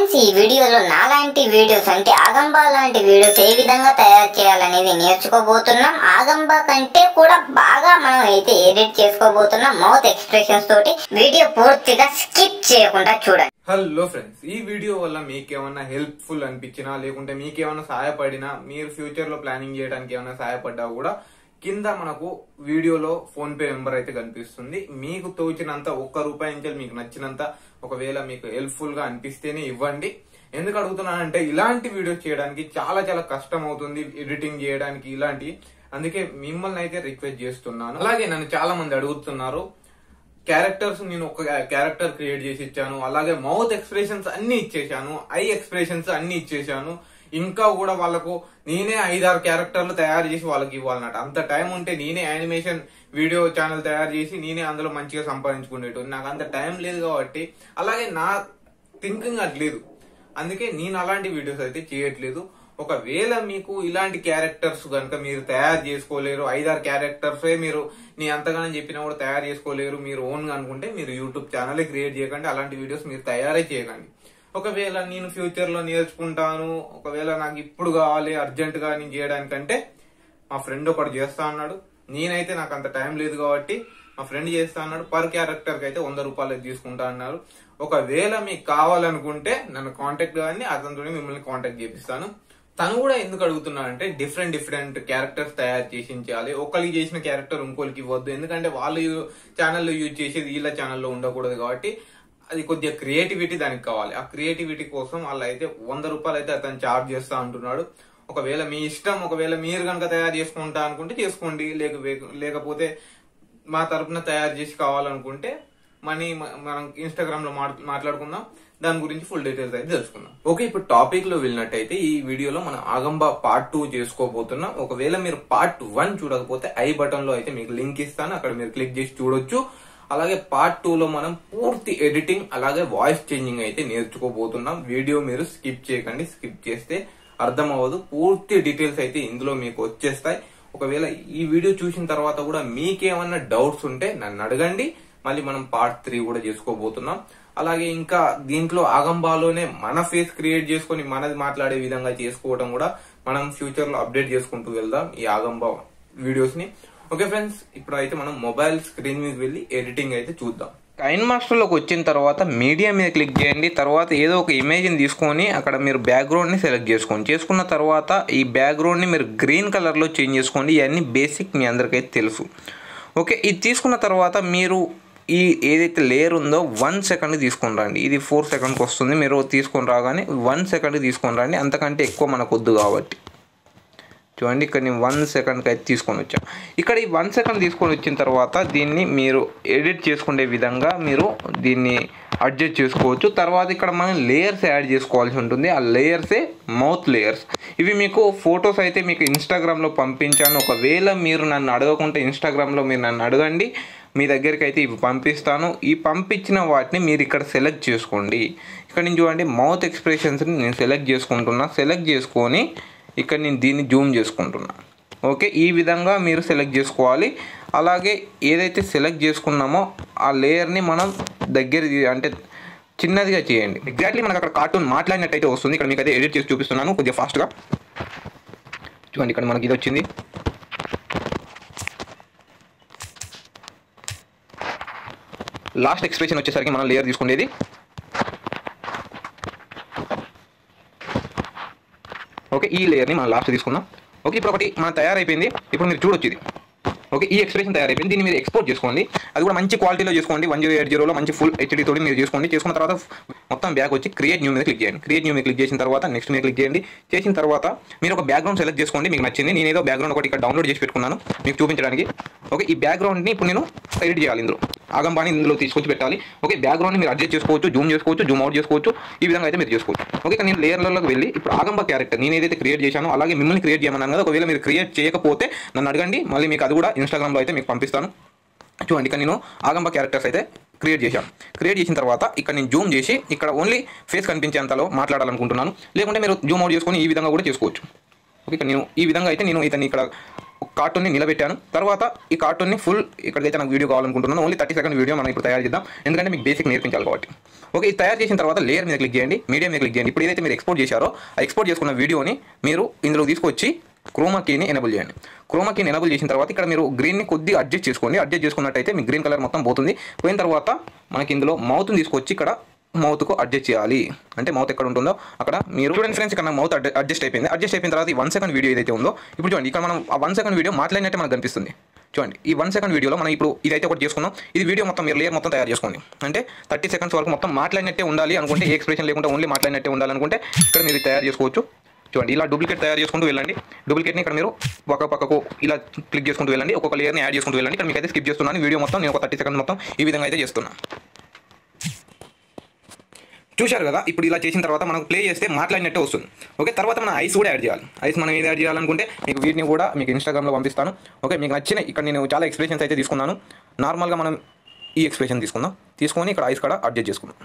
friends ఈ వీడియోలో నాలాంటి వీడియోస్ అంటే ఆగంబా లాంటి వీడియోస్ ఏ విధంగా తయారు చేయాలనేది నేర్చుకోబోతున్నాం ఆగంబా కంటే కూడా బాగా మనం అయితే ఎడిట్ చేసుకోబోతున్నాం మౌత్ ఎక్స్ప్రెషన్స్ తోటి వీడియో పూర్తిగా స్కిప్ చేయకుండా చూడండి హలో ఫ్రెండ్స్ ఈ వీడియో వల్ల మీకేమన్నా హెల్ప్ఫుల్ అనిపించినా లేకుంటే మీకేమన్నా సహాయపడినా మీరు ఫ్యూచర్ లో ప్లానింగ్ చేయడానికి ఏమైనా సహాయపడ్డా కూడా కింద మనకు వీడియోలో ఫోన్ పే నెంబర్ అయితే కనిపిస్తుంది మీకు తోచినంత ఒక్క రూపాయి నుంచి మీకు నచ్చినంత ఒకవేళ మీకు హెల్ప్ఫుల్ గా అనిపిస్తేనే ఇవ్వండి ఎందుకు అడుగుతున్నానంటే ఇలాంటి వీడియోస్ చేయడానికి చాలా చాలా కష్టం అవుతుంది ఎడిటింగ్ చేయడానికి ఇలాంటి అందుకే మిమ్మల్ని అయితే రిక్వెస్ట్ చేస్తున్నాను అలాగే నన్ను చాలా మంది అడుగుతున్నారు క్యారెక్టర్స్ నేను ఒక క్యారెక్టర్ క్రియేట్ చేసి ఇచ్చాను అలాగే మౌత్ ఎక్స్ప్రెషన్స్ అన్ని ఇచ్చేసాను ఐ ఎక్స్ప్రెషన్స్ అన్ని ఇచ్చేసాను ఇంకా కూడా వాళ్ళకు నేనే ఐదారు క్యారెక్టర్లు తయారు చేసి వాళ్ళకి ఇవ్వాలన్నమాట అంత టైం ఉంటే నేనే యానిమేషన్ వీడియో ఛానల్ తయారు చేసి నేనే అందులో మంచిగా సంపాదించుకునేటోని నాకు అంత టైం లేదు కాబట్టి అలాగే నా థింకింగ్ అది లేదు అందుకే నేను అలాంటి వీడియోస్ అయితే చేయట్లేదు ఒకవేళ మీకు ఇలాంటి క్యారెక్టర్స్ కనుక మీరు తయారు చేసుకోలేరు ఐదారు క్యారెక్టర్స్ మీరు నీ అంతగానో చెప్పినా కూడా తయారు చేసుకోలేరు మీరు ఓన్ గా అనుకుంటే మీరు యూట్యూబ్ ఛానల్ క్రియేట్ చేయకండి అలాంటి వీడియోస్ మీరు తయారే చేయకండి ఒకవేళ నేను ఫ్యూచర్ లో నేర్చుకుంటాను ఒకవేళ నాకు ఇప్పుడు కావాలి అర్జెంట్ గా నేను చేయడానికంటే మా ఫ్రెండ్ ఒకటి చేస్తా అన్నాడు నేనైతే నాకు అంత టైం లేదు కాబట్టి మా ఫ్రెండ్ చేస్తా అన్నాడు పర్ క్యారెక్టర్ కి అయితే వంద రూపాయలు అయితే తీసుకుంటా అన్నారు ఒకవేళ మీకు కావాలనుకుంటే నన్ను కాంటాక్ట్ కానీ అతనితో మిమ్మల్ని కాంటాక్ట్ చేపిస్తాను తను కూడా ఎందుకు అడుగుతున్నాడంటే డిఫరెంట్ డిఫరెంట్ క్యారెక్టర్స్ తయారు చేసి ఉంచాలి ఒకరికి చేసిన క్యారెక్టర్ ఇంకోరికి ఇవ్వద్దు ఎందుకంటే వాళ్ళు ఛానల్లో యూజ్ చేసేది వీళ్ళ ఛానల్లో ఉండకూడదు కాబట్టి అది కొద్దిగా క్రియేటివిటీ దానికి కావాలి ఆ క్రియేటివిటీ కోసం వాళ్ళు అయితే వంద రూపాయలు అయితే అతను చార్జ్ చేస్తా అంటున్నాడు ఒకవేళ మీ ఇష్టం ఒకవేళ మీరు కనుక తయారు చేసుకుంటా అనుకుంటే చేసుకోండి లేక లేకపోతే మా తరపున తయారు చేసి కావాలనుకుంటే మనీ మ- మనం ఇన్స్టాగ్రామ్ లో మాట్- మాట్లాడుకుందాం దాని గురించి ఫుల్ డీటెయిల్స్ అయితే తెలుసుకుందాం ఓకే ఇప్పుడు టాపిక్ లో వెళ్ళినట్టయితే ఈ వీడియోలో మనం ఆగంబా పార్ట్ టూ చేసుకోబోతున్నాం ఒకవేళ మీరు పార్ట్ వన్ చూడకపోతే ఐ బటన్ లో అయితే మీకు లింక్ ఇస్తాను అక్కడ మీరు క్లిక్ చేసి చూడొచ్చు అలాగే పార్ట్ టూ లో మనం పూర్తి ఎడిటింగ్ అలాగే వాయిస్ చేంజింగ్ అయితే నేర్చుకోబోతున్నాం వీడియో మీరు స్కిప్ చేయకండి స్కిప్ చేస్తే అర్థం అవ్వదు పూర్తి డీటెయిల్స్ అయితే ఇందులో మీకు వచ్చేస్తాయి ఒకవేళ ఈ వీడియో చూసిన తర్వాత కూడా మీకేమన్నా డౌట్స్ ఉంటే నన్ను అడగండి మళ్ళీ మనం పార్ట్ త్రీ కూడా చేసుకోబోతున్నాం అలాగే ఇంకా దీంట్లో ఆగంబాలోనే మన ఫేస్ క్రియేట్ చేసుకొని మనది మాట్లాడే విధంగా చేసుకోవడం కూడా మనం ఫ్యూచర్ లో అప్డేట్ చేసుకుంటూ వెళ్దాం ఈ ఆగంబా వీడియోస్ ని ఓకే ఫ్రెండ్స్ ఇప్పుడు అయితే మనం మొబైల్ స్క్రీన్ మీద వెళ్ళి ఎడిటింగ్ అయితే చూద్దాం కైన్ మాస్టర్లోకి వచ్చిన తర్వాత మీడియా మీద క్లిక్ చేయండి తర్వాత ఏదో ఒక ఇమేజ్ని తీసుకొని అక్కడ మీరు బ్యాక్గ్రౌండ్ని సెలెక్ట్ చేసుకోండి చేసుకున్న తర్వాత ఈ బ్యాక్గ్రౌండ్ని మీరు గ్రీన్ కలర్లో చేంజ్ చేసుకోండి ఇవన్నీ బేసిక్ మీ అందరికైతే తెలుసు ఓకే ఇది తీసుకున్న తర్వాత మీరు ఈ ఏదైతే లేయర్ ఉందో వన్ సెకండ్ తీసుకొని రండి ఇది ఫోర్ సెకండ్కి వస్తుంది మీరు తీసుకొని రాగానే వన్ సెకండ్ తీసుకొని రండి అంతకంటే ఎక్కువ మనకు వద్దు కాబట్టి చూడండి ఇక్కడ నేను వన్ సెకండ్కి అయితే తీసుకొని వచ్చాను ఇక్కడ ఈ వన్ సెకండ్ తీసుకొని వచ్చిన తర్వాత దీన్ని మీరు ఎడిట్ చేసుకునే విధంగా మీరు దీన్ని అడ్జస్ట్ చేసుకోవచ్చు తర్వాత ఇక్కడ మనం లేయర్స్ యాడ్ చేసుకోవాల్సి ఉంటుంది ఆ లేయర్సే మౌత్ లేయర్స్ ఇవి మీకు ఫొటోస్ అయితే మీకు ఇన్స్టాగ్రామ్లో పంపించాను ఒకవేళ మీరు నన్ను అడగకుంటే ఇన్స్టాగ్రామ్లో మీరు నన్ను అడగండి మీ దగ్గరికి అయితే ఇవి పంపిస్తాను ఈ పంపించిన వాటిని మీరు ఇక్కడ సెలెక్ట్ చేసుకోండి ఇక్కడ నుంచి చూడండి మౌత్ ఎక్స్ప్రెషన్స్ని నేను సెలెక్ట్ చేసుకుంటున్నా సెలెక్ట్ చేసుకొని ఇక్కడ నేను దీన్ని జూమ్ చేసుకుంటున్నా ఓకే ఈ విధంగా మీరు సెలెక్ట్ చేసుకోవాలి అలాగే ఏదైతే సెలెక్ట్ చేసుకున్నామో ఆ లేయర్ని మనం దగ్గర అంటే చిన్నదిగా చేయండి ఎగ్జాక్ట్లీ మనకు అక్కడ కార్టూన్ మాట్లాడినట్టయితే వస్తుంది ఇక్కడ మీకు అయితే ఎడిట్ చేసి చూపిస్తున్నాను కొద్దిగా ఫాస్ట్గా చూడండి ఇక్కడ మనకి ఇది వచ్చింది లాస్ట్ ఎక్స్ప్రెషన్ వచ్చేసరికి మనం లేయర్ తీసుకునేది ఓకే ఈ లేయర్ని మనం లాస్ట్ తీసుకుందాం ఓకే ఇప్పుడు ఒకటి మన తయారైపోయింది ఇప్పుడు మీరు చూడొచ్చు ఇది ఓకే ఈ ఎక్స్ప్రెషన్ తయారైపోయింది దీన్ని మీరు ఎక్స్పోర్ట్ చేసుకోండి అది కూడా మంచి క్వాలిటీలో చేసుకోండి వన్ జీరో ఎయిట్ జీరోలో మంచి ఫుల్ హెచ్డీ తోటి మీరు చేసుకోండి చేసుకున్న తర్వాత మొత్తం బ్యాక్ వచ్చి క్రియేట్ న్యూ మీద క్లిక్ చేయండి క్రియేట్ న్యూ మీద క్లిక్ చేసిన తర్వాత నెక్స్ట్ మీద క్లిక్ చేయండి చేసిన తర్వాత మీరు ఒక బ్యాక్గ్రౌండ్ సెలెక్ట్ చేసుకోండి మీకు నచ్చింది నేను ఏదో బ్యాక్గ్రౌండ్ ఒకటి ఇక్కడ డౌన్లోడ్ చేసి పెట్టుకున్నాను మీకు చూపించడానికి ఓకే ఈ బ్యాక్గ్రౌండ్ని ఇప్పుడు నేను ఎడిట్ చేయాలి ఇందులో ఆగంబాని ఇందులో తీసుకొచ్చి పెట్టాలి ఓకే బ్యాక్గ్రౌండ్ని మీరు అడ్జస్ట్ చేసుకోవచ్చు జూమ్ చేసుకోవచ్చు జూమ్ అవుట్ చేసుకోవచ్చు ఈ విధంగా అయితే మీరు చేసుకోవచ్చు ఓకే ఇక్కడ నేను లేయర్లలోకి వెళ్ళి ఇప్పుడు ఆగంబా క్యారెక్టర్ నేను ఏదైతే క్రియేట్ చేశానో అలాగే మిమ్మల్ని క్రియేట్ చేయమన్నాను కదా ఒకవేళ మీరు క్రియేట్ చేయకపోతే నన్ను అడగండి మళ్ళీ మీకు అది కూడా ఇన్స్టాగ్రామ్లో అయితే మీకు పంపిస్తాను చూడండి ఇక్కడ నేను ఆగంబా క్యారెక్టర్స్ అయితే క్రియేట్ చేశాను క్రియేట్ చేసిన తర్వాత ఇక్కడ నేను జూమ్ చేసి ఇక్కడ ఓన్లీ ఫేస్ కనిపించేంతలో మాట్లాడాలనుకుంటున్నాను లేకుంటే మీరు జూమ్ అవుట్ చేసుకొని ఈ విధంగా కూడా చేసుకోవచ్చు ఓకే ఇక్కడ నేను ఈ విధంగా అయితే నేను ఇతన్ని ఇక్కడ ఒక్క కార్టూన్ని నిలబెట్టాను తర్వాత ఈ కార్టూన్ని ఫుల్ ఇక్కడికైతే నాకు వీడియో కావాలనుకుంటున్నాను ఓన్లీ థర్టీ సెకండ్ వీడియో మనం ఇప్పుడు తయారు చేద్దాం ఎందుకంటే మీకు బేసిక్ నేర్పించాలి కాబట్టి ఓకే ఇది తయారు చేసిన తర్వాత లేయర్ మీద క్లిక్ చేయండి మీడియం మీద క్లిక్ చేయండి ఇప్పుడు ఏదైతే మీరు ఎక్స్పోర్ట్ చేశారో ఆ ఎక్స్పోర్ట్ చేసుకున్న వీడియోని మీరు ఇందులో తీసుకొచ్చి క్రోమా కీని ఎనబుల్ చేయండి క్రోమా కీని ఎనబుల్ చేసిన తర్వాత ఇక్కడ మీరు గ్రీన్ని కొద్దిగా అడ్జస్ట్ చేసుకోండి అడ్జస్ట్ చేసుకున్నట్టయితే మీకు గ్రీన్ కలర్ మొత్తం పోతుంది పోయిన తర్వాత మనకి ఇందులో మౌత్ని తీసుకొచ్చి ఇక్కడ మౌత్కు అడ్జస్ట్ చేయాలి అంటే మౌత్ ఎక్కడ ఉంటుందో అక్కడ మీరు చూడండి ఫ్రెండ్స్ ఇక్కడ మౌత్ అడ్జస్ట్ అయిపోయింది అడ్జస్ట్ అయిపోయిన తర్వాత ఈ వన్ సెకండ్ వీడియో ఏదైతే ఉందో ఇప్పుడు చూడండి ఇక్కడ మనం ఆ వన్ సెకండ్ వీడియో మాట్లాడినట్టే మనకు కనిపిస్తుంది చూడండి ఈ వన్ సెకండ్ వీడియోలో మనం ఇప్పుడు ఇదైతే ఒకటి చేసుకున్నాం ఇది వీడియో మొత్తం మీరు లేయర్ మొత్తం తయారు చేసుకోండి అంటే థర్టీ సెకండ్స్ వరకు మొత్తం మాట్లాడినట్టే ఉండాలి అనుకుంటే ఏ ఎక్స్ప్రెషన్ లేకుండా ఓన్లీ మాట్లాడినట్టే ఉండాలనుకుంటే ఇక్కడ మీరు ఇది తయారు చేసుకోవచ్చు చూడండి ఇలా డూప్లికేట్ తయారు చేసుకుంటూ వెళ్ళండి డూప్లికేట్ని ఇక్కడ మీరు ఒక పక్కకు ఇలా క్లిక్ చేసుకుంటూ వెళ్ళండి ఒక్కొక్క లేయర్ని యాడ్ చేసుకుంటూ వెళ్ళండి ఇక్కడ మీకు అయితే స్కిప్ చేస్తున్నాను వీడియో మొత్తం నేను ఒక థర్టీ సెకండ్ మొత్తం ఈ విధంగా అయితే చేస్తున్నాను చూశారు కదా ఇప్పుడు ఇలా చేసిన తర్వాత మనకు ప్లే చేస్తే మాట్లాడినట్టే వస్తుంది ఓకే తర్వాత మనం ఐస్ కూడా యాడ్ చేయాలి ఐస్ మనం ఏది యాడ్ చేయాలనుకుంటే మీకు వీటిని కూడా మీకు ఇన్స్టాగ్రామ్లో పంపిస్తాను ఓకే మీకు నచ్చిన ఇక్కడ నేను చాలా ఎక్స్ప్రెషన్స్ అయితే తీసుకున్నాను నార్మల్గా మనం ఈ ఎక్స్ప్రెషన్ తీసుకుందాం తీసుకొని ఇక్కడ ఐస్ కూడా అడ్జస్ట్ చేసుకుందాం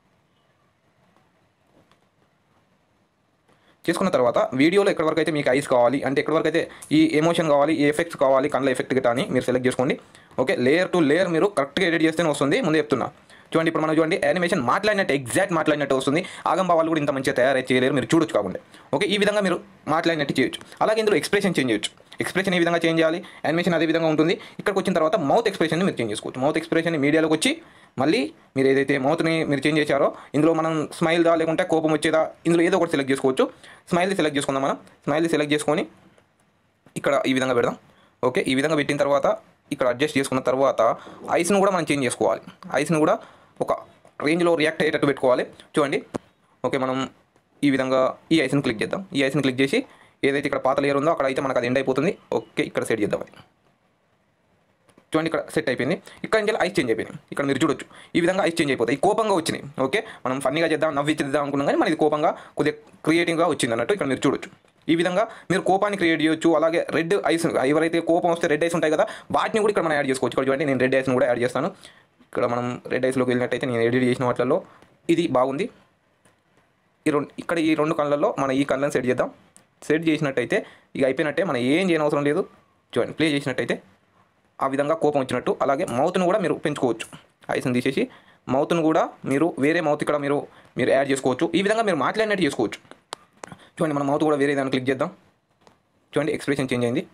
చేసుకున్న తర్వాత వీడియోలో ఎక్కడి వరకు అయితే మీకు ఐస్ కావాలి అంటే ఎక్కడి వరకు అయితే ఈ ఎమోషన్ కావాలి ఈ ఎఫెక్ట్స్ కావాలి కళ్ళ ఎఫెక్ట్ గిట్ట అని మీరు సెలెక్ట్ చేసుకోండి ఓకే లేయర్ టు లేయర్ మీరు కరెక్ట్గా ఎడిట్ చేస్తేనే వస్తుంది ముందే చెప్తున్నా చూడండి ఇప్పుడు మనం చూడండి యానిమేషన్ మాట్లాడినట్టు ఎగ్జాక్ట్ మాట్లాడినట్టు వస్తుంది ఆగంబా వాళ్ళు కూడా ఇంత మంచిగా తయారు చేయలేరు మీరు చూడొచ్చు కాకుండా ఓకే ఈ విధంగా మీరు మాట్లాడినట్టు చేయొచ్చు అలాగే ఇందులో ఎక్స్ప్రెషన్ చేంజ్ చేయొచ్చు ఎక్స్ప్రెషన్ ఏ విధంగా చేంజ్ చేయాలి యానిమేషన్ అదే విధంగా ఉంటుంది ఇక్కడికి వచ్చిన తర్వాత మౌత్ ఎక్స్ప్రెషన్ మీరు చేంజ్ చేసుకోవచ్చు మౌత్ ఎక్స్ప్రెషన్ మీడియాలోకి వచ్చి మళ్ళీ మీరు ఏదైతే మౌత్ని మీరు చేంజ్ చేశారో ఇందులో మనం స్మైల్దా లేకుంటే కోపం వచ్చేదా ఇందులో ఏదో ఒకటి సెలెక్ట్ చేసుకోవచ్చు స్మైల్ది సెలెక్ట్ చేసుకుందాం మనం స్మైల్ది సెలెక్ట్ చేసుకొని ఇక్కడ ఈ విధంగా పెడదాం ఓకే ఈ విధంగా పెట్టిన తర్వాత ఇక్కడ అడ్జస్ట్ చేసుకున్న తర్వాత ఐస్ను కూడా మనం చేంజ్ చేసుకోవాలి ఐస్ను కూడా ఒక రేంజ్లో రియాక్ట్ అయ్యేటట్టు పెట్టుకోవాలి చూడండి ఓకే మనం ఈ విధంగా ఈ ఐస్ని క్లిక్ చేద్దాం ఈ ఐస్ని క్లిక్ చేసి ఏదైతే ఇక్కడ పాత లేయర్ ఉందో అక్కడ అయితే మనకు అది ఎండ్ అయిపోతుంది ఓకే ఇక్కడ సెట్ చేద్దాం అది చూడండి ఇక్కడ సెట్ అయిపోయింది ఇక్కడ నుంచి ఐస్ చేంజ్ అయిపోయింది ఇక్కడ మీరు చూడొచ్చు ఈ విధంగా ఐస్ చేంజ్ అయిపోతాయి కోపంగా వచ్చినాయి ఓకే మనం ఫన్నీగా చేద్దాం నవ్విచ్చేద్దాం అనుకున్నాం కానీ మనది కోపంగా కొద్దిగా క్రియేటివ్గా వచ్చింది అన్నట్టు ఇక్కడ మీరు చూడొచ్చు ఈ విధంగా మీరు కోపాన్ని క్రియేట్ చేయొచ్చు అలాగే రెడ్ ఐస్ ఎవరైతే కోపం వస్తే రెడ్ ఐస్ ఉంటాయి కదా వాటిని కూడా ఇక్కడ మనం యాడ్ చేసుకోవచ్చు ఇక్కడ చూడండి నేను రెడ్ ఐస్ని కూడా యాడ్ చేస్తాను ఇక్కడ మనం రెడ్ ఐస్లోకి వెళ్ళినట్టయితే నేను ఎడిట్ చేసిన వాటిల్లో ఇది బాగుంది ఈ రెండు ఇక్కడ ఈ రెండు కళ్ళల్లో మనం ఈ కళ్ళని సెట్ చేద్దాం సెట్ చేసినట్టయితే ఇక అయిపోయినట్టే మనం ఏం చేయనవసరం లేదు చూడండి ప్లే చేసినట్టయితే ఆ విధంగా కోపం వచ్చినట్టు అలాగే మౌత్ను కూడా మీరు పెంచుకోవచ్చు ఐస్ని తీసేసి మౌత్ను కూడా మీరు వేరే మౌత్ ఇక్కడ మీరు మీరు యాడ్ చేసుకోవచ్చు ఈ విధంగా మీరు మాట్లాడినట్టు చేసుకోవచ్చు చూడండి మన మౌత్ కూడా వేరే దాన్ని క్లిక్ చేద్దాం చూడండి ఎక్స్ప్రెషన్ చేంజ్ అయింది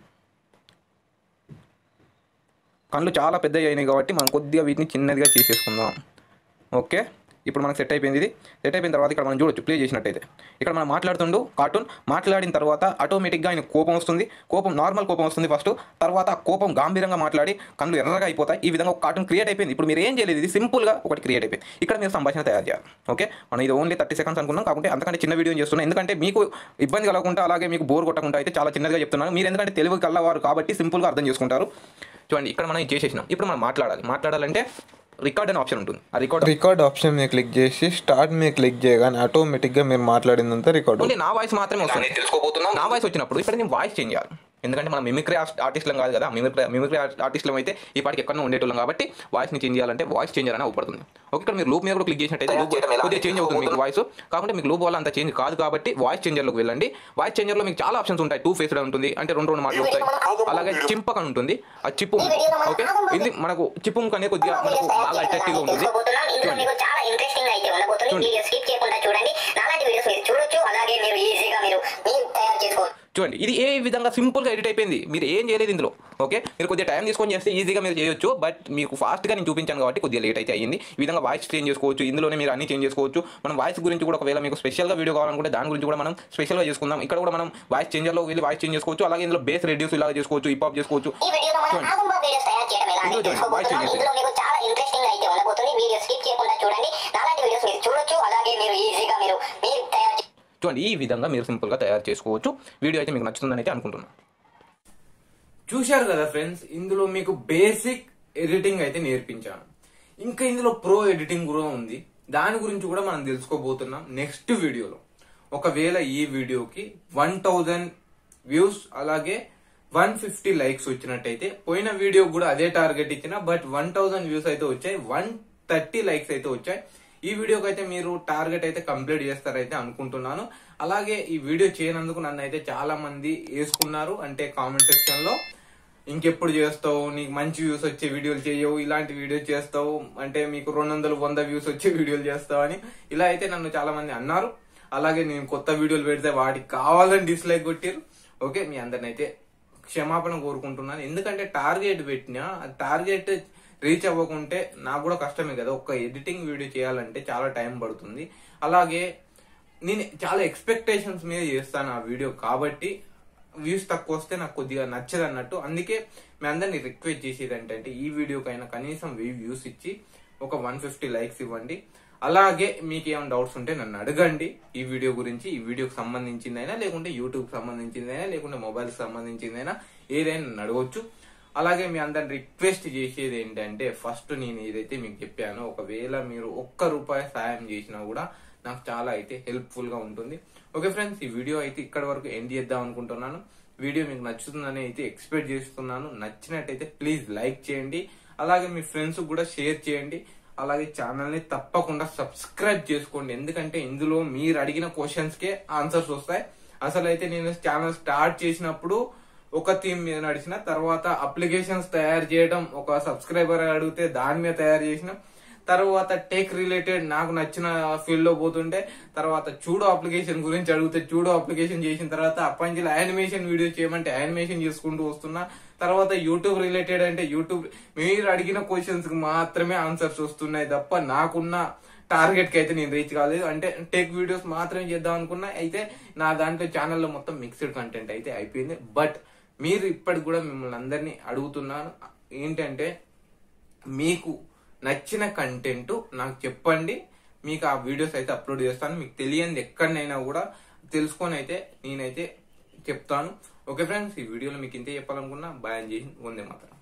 కళ్ళు చాలా పెద్దవి అయినాయి కాబట్టి మనం కొద్దిగా వీటిని చిన్నదిగా చేసేసుకుందాం ఓకే ఇప్పుడు మనకు సెట్ అయిపోయింది ఇది సెట్ అయిపోయిన తర్వాత ఇక్కడ మనం చూడొచ్చు ప్లే చేసినట్టయితే ఇక్కడ మనం మాట్లాడుతుండు కార్టూన్ మాట్లాడిన తర్వాత ఆటోమేటిక్గా ఆయన కోపం వస్తుంది కోపం నార్మల్ కోపం వస్తుంది ఫస్ట్ తర్వాత ఆ కోపం గాంభీరంగా మాట్లాడి కళ్ళు ఎర్రగా అయిపోతాయి ఈ విధంగా ఒక కార్టూన్ క్రియేట్ అయిపోయింది ఇప్పుడు మీరు ఏం చేయలేదు ఇది సింపుల్గా ఒకటి క్రియేట్ అయిపోయింది ఇక్కడ మీరు సంభాషణ తయారు చేయాలి ఓకే మనం ఇది ఓన్లీ థర్టీ సెకండ్స్ అనుకున్నాం కాకుంటే అంతకంటే చిన్న వీడియో చేస్తున్నాం ఎందుకంటే మీకు ఇబ్బంది కలగకుండా అలాగే మీకు బోర్ కొట్టకుండా అయితే చాలా చిన్నదిగా చెప్తున్నాను మీరు ఎందుకంటే తెలుగు కల్లవారు కాబట్టి సింపుల్గా అర్థం చేసుకుంటారు చూడండి ఇక్కడ మనం ఇది చేసేసినాం ఇప్పుడు మనం మాట్లాడాలి మాట్లాడాలంటే రికార్డ్ అనే ఆప్షన్ ఉంటుంది ఆ రికార్డ్ రికార్డ్ ఆప్షన్ మీద క్లిక్ చేసి స్టార్ట్ మీద క్లిక్ చేయగానే ఆటోమేటిక్గా మీరు మాట్లాడిందంతా రికార్డ్ ఓన్లీ నా వాయిస్ మాత్రమే వస్తుంది తెలుసుకోబోతున్నాం నా వాయిస్ వచ్చినప్పుడు ఇక్కడ నేను వాయిస్ చేంజ్ చేయాలి ఎందుకంటే మనం మిమిక్రీ ఆర్టిస్ట్లం కాదు కదా మిమిక్రీ మిమిక్రీ ఆర్టిస్ట్లం అయితే ఈ పాటికి ఎక్కడో ఉండేటోళ్ళం కాబట్టి వాయిస్ని చేంజ్ చేయాలంటే వాయిస్ చేంజర్ అని అవుపడుతుంది ఓకే ఇక్కడ మీరు లూప్ మీద కూడా క్లిక్ చేసినట్టయితే లూప్ కొద్దిగా చేంజ్ అవుతుంది మీకు వాయిస్ కాకుంటే మీకు లూప్ వల్ల అంత చేంజ్ కాదు కాబట్టి వాయిస్ చేంజర్లోకి వెళ్ళండి వాయిస్ చేంజర్లో మీకు చాలా ఆప్షన్స్ ఉంటాయి టూ ఫేస్డ్ ఉంటుంది అంటే రెండు రెండు మాటలు వస్తాయి అలాగే చింపక అని ఉంటుంది ఆ చిప్పు ఓకే ఇది మనకు చిప్పు కనే కొద్దిగా మనకు బాగా అట్రాక్టివ్గా ఉంటుంది తెలుసుకోబోతున్నాం ఇందులో మీకు చాలా ఇంట్రెస్టింగ్ అయితే ఉండబోతుంది వీడియో స్కిప్ చేయకుండా చూడండి నాలాంటి వీడియోస్ మీరు చూడొచ్చు అలాగే మీరు ఈజీగా మీరు మీరు తయారు చేసుకోవచ్చు చూడండి ఇది ఏ విధంగా సింపుల్గా ఎడిట్ అయిపోయింది మీరు ఏం చేయలేదు ఇందులో ఓకే మీరు కొద్దిగా టైం తీసుకొని చేస్తే ఈజీగా మీరు చేయొచ్చు బట్ మీకు ఫాస్ట్గా నేను చూపించాను కాబట్టి కొద్దిగా లేట్ అయితే అయ్యింది ఈ విధంగా వాయిస్ చేంజ్ చేసుకోవచ్చు ఇందులోనే మీరు అన్ని చేంజ్ చేసుకోవచ్చు మనం వాయిస్ గురించి కూడా ఒకవేళ మీకు స్పెషల్గా వీడియో కావాలనుకుంటే దాని గురించి కూడా మనం స్పెషల్గా చేసుకుందాం ఇక్కడ కూడా మనం వాయిస్ చేంజర్లో వెళ్ళి వాయిస్ చేంజ్ చేసుకోవచ్చు అలాగే ఇందులో బేస్ రెడ్యూస్ ఇలా చేసుకోవచ్చు హిప్ హాప్ చేసుకోవచ్చు ఈ వీడియోలో మనం ఆగంబా వీడియోస్ తయారు చేయడం ఎలా అని ఇందులో చూడండి, వాయిస్ తెలుసుకోబోతున్నాం చేంజ్ ఇందులో మీకు చాలా ఇంట్రెస్టింగ్ అయితే ఉండబోతుంది వీడియో స్కిప్ చేయకుండా చూడండి నాలాంటి వీడియోస్ మీరు చూడొచ్చు అలాగే మీరు ఈజీగా మీరు మీరు తయారు చే- చూడండి ఈ విధంగా మీరు సింపుల్గా తయారు చేసుకోవచ్చు వీడియో అయితే మీకు నచ్చుతుందని అయితే అనుకుంటున్నాను చూశారు కదా ఫ్రెండ్స్ ఇందులో మీకు బేసిక్ ఎడిటింగ్ అయితే నేర్పించాను ఇంకా ఇందులో ప్రో ఎడిటింగ్ కూడా ఉంది దాని గురించి కూడా మనం తెలుసుకోబోతున్నాం నెక్స్ట్ వీడియోలో ఒకవేళ ఈ వీడియోకి వన్ థౌజండ్ వ్యూస్ అలాగే వన్ ఫిఫ్టీ లైక్స్ వచ్చినట్టయితే పోయిన వీడియో కూడా అదే టార్గెట్ ఇచ్చిన బట్ వన్ థౌజండ్ వ్యూస్ అయితే వచ్చాయి వన్ థర్టీ లైక్స్ అయితే వచ్చాయి ఈ వీడియోకి అయితే మీరు టార్గెట్ అయితే కంప్లీట్ చేస్తారైతే అనుకుంటున్నాను అలాగే ఈ వీడియో చేయనందుకు నన్ను అయితే చాలా మంది వేసుకున్నారు అంటే కామెంట్ సెక్షన్ లో ఇంకెప్పుడు చేస్తావు నీకు మంచి వ్యూస్ వచ్చే వీడియోలు చేయవు ఇలాంటి వీడియో చేస్తావు అంటే మీకు రెండు వందలు వంద వ్యూస్ వచ్చే వీడియోలు చేస్తావు అని ఇలా అయితే నన్ను చాలా మంది అన్నారు అలాగే నేను కొత్త వీడియోలు పెడితే వాటికి కావాలని డిస్లైక్ కొట్టారు ఓకే మీ అందరిని అయితే క్షమాపణ కోరుకుంటున్నాను ఎందుకంటే టార్గెట్ పెట్టినా టార్గెట్ రీచ్ అవ్వకుంటే నాకు కూడా కష్టమే కదా ఒక్క ఎడిటింగ్ వీడియో చేయాలంటే చాలా టైం పడుతుంది అలాగే నేను చాలా ఎక్స్పెక్టేషన్స్ మీద చేస్తాను ఆ వీడియో కాబట్టి వ్యూస్ తక్కువ వస్తే నాకు కొద్దిగా నచ్చదు అన్నట్టు అందుకే మీ అందరిని రిక్వెస్ట్ చేసేది ఏంటంటే ఈ వీడియోకైనా కనీసం వెయ్యి వ్యూస్ ఇచ్చి ఒక వన్ ఫిఫ్టీ లైక్స్ ఇవ్వండి అలాగే మీకు ఏమైనా డౌట్స్ ఉంటే నన్ను అడగండి ఈ వీడియో గురించి ఈ వీడియోకి సంబంధించిందైనా లేకుంటే యూట్యూబ్ సంబంధించిందైనా లేకుంటే మొబైల్ సంబంధించిందైనా ఏదైనా నన్ను అడగవచ్చు అలాగే మీ అందరిని రిక్వెస్ట్ చేసేది ఏంటంటే ఫస్ట్ నేను ఏదైతే మీకు చెప్పానో ఒకవేళ మీరు ఒక్క రూపాయి సాయం చేసినా కూడా నాకు చాలా అయితే హెల్ప్ఫుల్ గా ఉంటుంది ఓకే ఫ్రెండ్స్ ఈ వీడియో అయితే ఇక్కడ వరకు ఎండ్ చేద్దాం అనుకుంటున్నాను వీడియో మీకు నచ్చుతుందని అయితే ఎక్స్పెక్ట్ చేస్తున్నాను నచ్చినట్టయితే ప్లీజ్ లైక్ చేయండి అలాగే మీ ఫ్రెండ్స్ కూడా షేర్ చేయండి అలాగే ఛానల్ ని తప్పకుండా సబ్స్క్రైబ్ చేసుకోండి ఎందుకంటే ఇందులో మీరు అడిగిన క్వశ్చన్స్ కే ఆన్సర్స్ వస్తాయి అసలు అయితే నేను ఛానల్ స్టార్ట్ చేసినప్పుడు ఒక థీమ్ మీద నడిచిన తర్వాత అప్లికేషన్స్ తయారు చేయడం ఒక సబ్స్క్రైబర్ అడిగితే దాని మీద తయారు చేసిన తర్వాత టెక్ రిలేటెడ్ నాకు నచ్చిన ఫీల్డ్ లో పోతుంటే తర్వాత చూడో అప్లికేషన్ గురించి అడిగితే చూడో అప్లికేషన్ చేసిన తర్వాత అప్పంచిల యానిమేషన్ వీడియో చేయమంటే యానిమేషన్ చేసుకుంటూ వస్తున్నా తర్వాత యూట్యూబ్ రిలేటెడ్ అంటే యూట్యూబ్ మీరు అడిగిన క్వశ్చన్స్ కి మాత్రమే ఆన్సర్స్ వస్తున్నాయి తప్ప నాకున్న టార్గెట్ కి అయితే నేను రీచ్ కాలేదు అంటే టెక్ వీడియోస్ మాత్రమే చేద్దాం అనుకున్నా అయితే నా దాంట్లో ఛానల్లో మొత్తం మిక్స్డ్ కంటెంట్ అయితే అయిపోయింది బట్ మీరు ఇప్పటికి కూడా మిమ్మల్ని అందరినీ అడుగుతున్నాను ఏంటంటే మీకు నచ్చిన కంటెంట్ నాకు చెప్పండి మీకు ఆ వీడియోస్ అయితే అప్లోడ్ చేస్తాను మీకు తెలియంది ఎక్కడనైనా కూడా తెలుసుకొని అయితే నేనైతే చెప్తాను ఓకే ఫ్రెండ్స్ ఈ వీడియోలో మీకు ఇంతే చెప్పాలనుకున్నా బాయ్ అని చేసి ఉందే మాత్రం